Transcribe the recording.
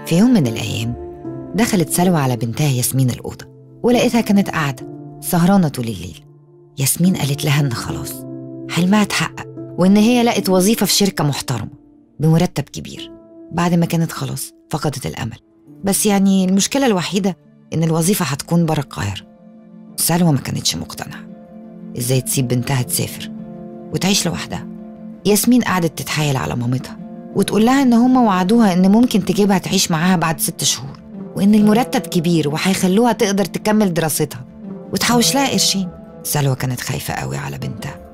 في يوم من الأيام دخلت سلوى على بنتها ياسمين الأوضة ولقيتها كانت قاعدة سهرانة طول الليل ياسمين قالت لها إن خلاص حلمها اتحقق وإن هي لقت وظيفة في شركة محترمة بمرتب كبير بعد ما كانت خلاص فقدت الأمل بس يعني المشكلة الوحيدة إن الوظيفة هتكون برا القاهرة سلوى ما كانتش مقتنعة إزاي تسيب بنتها تسافر وتعيش لوحدها ياسمين قعدت تتحايل على مامتها وتقول لها إن هما وعدوها إن ممكن تجيبها تعيش معاها بعد ست شهور وإن المرتب كبير وهيخلوها تقدر تكمل دراستها وتحوش لها قرشين سلوى كانت خايفة قوي على بنتها